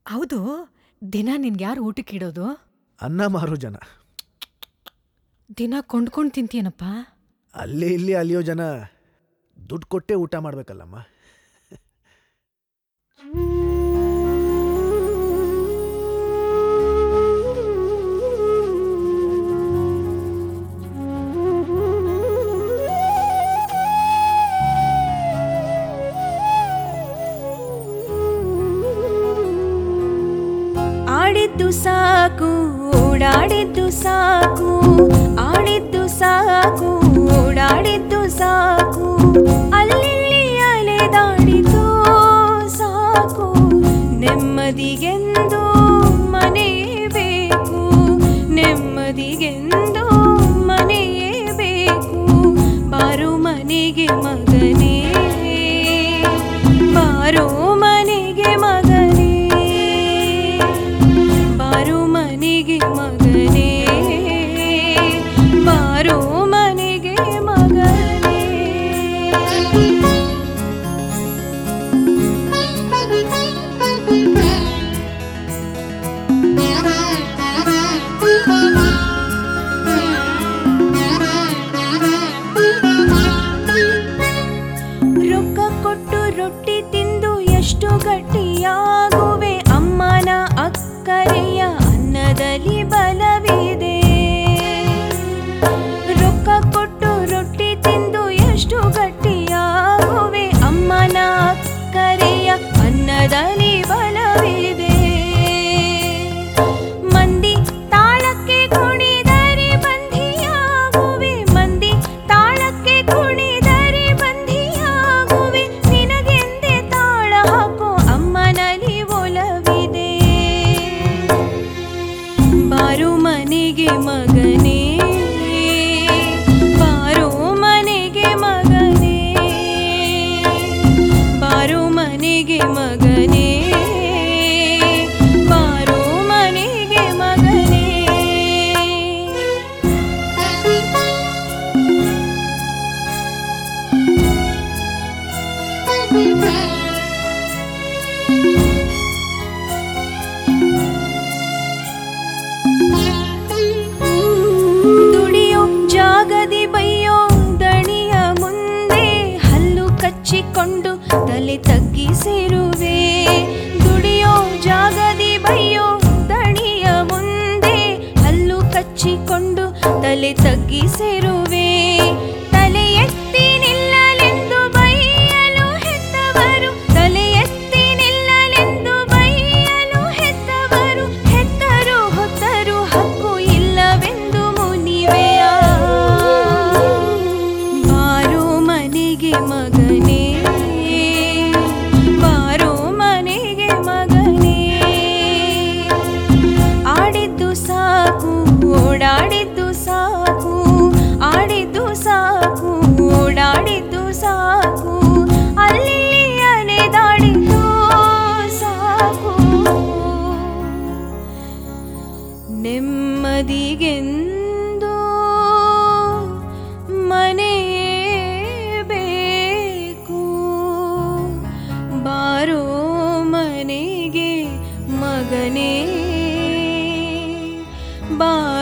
ಹೌದು ದಿನ ನಿನ್ಗೆ ಯಾರು ಊಟಕ್ಕೆ ಇಡೋದು ಅನ್ನ ಮಾರೋ ಜನ ದಿನ ಕೊಂಡ್ಕೊಂಡು ತಿಂತೀಯನಪ್ಪ ಅಲ್ಲಿ ಇಲ್ಲಿ ಅಲಿಯೋ ಜನ ದುಡ್ಡು ಕೊಟ್ಟೆ ಊಟ ಮಾಡ್ಬೇಕಲ್ಲಮ್ಮ ಆಡಿದ್ದು ಸಾಕು ಓಡಾಡಿದ್ದು ಸಾಕು ಆಡಿದ್ದು ಸಾಕು ಓಡಾಡಿದ್ದು ಸಾಕು ಅಲ್ಲಿ ಅಲೆದಾಡಿದ್ದು ಸಾಕು ನೆಮ್ಮದಿಗೆಂದು ಮನೆಯೇ ಬೇಕು ನೆಮ್ಮದಿಗೆಂದು ಮನೆಯೇ ಬೇಕು ಬಾರು ಮನೆಗೆ ಮಗನೇ ಬಾರೋ ಮನೆಗೆ ಮಗನೇ ಬಾರೋ ಮನೆಗೆ ಮಗನೇ ಬಾರೋ ಮನೆಗೆ ಮಗನೇ ರೊಕ್ಕ ಕೊಟ್ಟು ರೊಟ್ಟಿ ತಿಂದು ಎಷ್ಟು ಗಟ್ಟಿಯಾಗುವೆ ಅಮ್ಮನ ಅಕ್ಕರೆಯ ಅನ್ನದಲ್ಲಿ ಬಲವಿದೆ ರೊಕ್ಕ ಕೊಟ್ಟು ರೊಟ್ಟಿ ತಿಂದು ಎಷ್ಟು ಗಟ್ಟಿಯಾಗುವೆ ಅಮ್ಮನ ಅಕ್ಕರೆಯ ಅನ್ನದಲ್ಲಿ ಬಲವಿದೆ ಮಂದಿ ತಾಳಕ್ಕೆ ಕುಣಿದರೆ ಬಂಧಿಯಾಗುವೆ ಮಂದಿ ತಾಳಕ್ಕೆ ಕುಣಿದರೆ ಬಂಧಿಯಾಗುವೆ ನಿನಗೆಂದೇ ತಾಳ ಹಾಕೋ ಅಮ್ಮನಲ್ಲಿ ಒಲವಿದೆ ಬಾರು ಮನೆಗೆ ಮಗನೇ ಬಾರೋ ಮನೆಗೆ ಮಗನೇ ಬಾರೋ ಮನೆಗೆ ಮಗನೇ ಬಾರೋ ಮನೆಗೆ ಮಗನೇ ದುಡಿಯೋ ಜಾಗದಿ ಬೈಯೋ ದಣಿಯ ಮುಂದೆ ಹಲ್ಲು ಕಚ್ಚಿಕೊಂಡು ತಲೆ ತಗ್ಗಿಸಿರುವೆ ದುಡಿಯೋ ಜಾಗದಿ ಬೈಯೋ ದಣಿಯ ಮುಂದೆ ಹಲ್ಲು ಕಚ್ಚಿಕೊಂಡು ತಲೆ ತಗ್ಗಿಸಿರುವೆ ತಲೆ ಎತ್ತಿ ನಿಲ್ಲಲೆಂದು ಬೈಯಲು ಹೆತ್ತವರು ತಲೆ ಎತ್ತಿ ನಿಲ್ಲಲೆಂದು ಬೈಯಲು ಹೆತ್ತವರು ಹೆತ್ತರು ಹೊತ್ತರು ಹಕ್ಕು ಇಲ್ಲವೆಂದು ಮುನಿವೆಯ ಬಾರೋ ಮನೆಗೆ ಮಗನೇ ಬಾರೋ ಮನೆಗೆ ಮಗನೇ ಆಡಿದ್ದು ಸಾಕು ಓಡಾಡಿದ್ದು ಸಾಕು ಆಡಿದ್ದು ಸಾಕು ಓಡಾಡಿದ್ದು ಸಾಕು ಅಲ್ಲಿ ಅಲೆದಾಡಿದ್ದು ಸಾಕು ನೆಮ್ಮದಿಗೆಂದು ಮನೆ ಬೇಕು ಬಾರೋ ಮನೆಗೆ ಮಗನೇ ಬಾ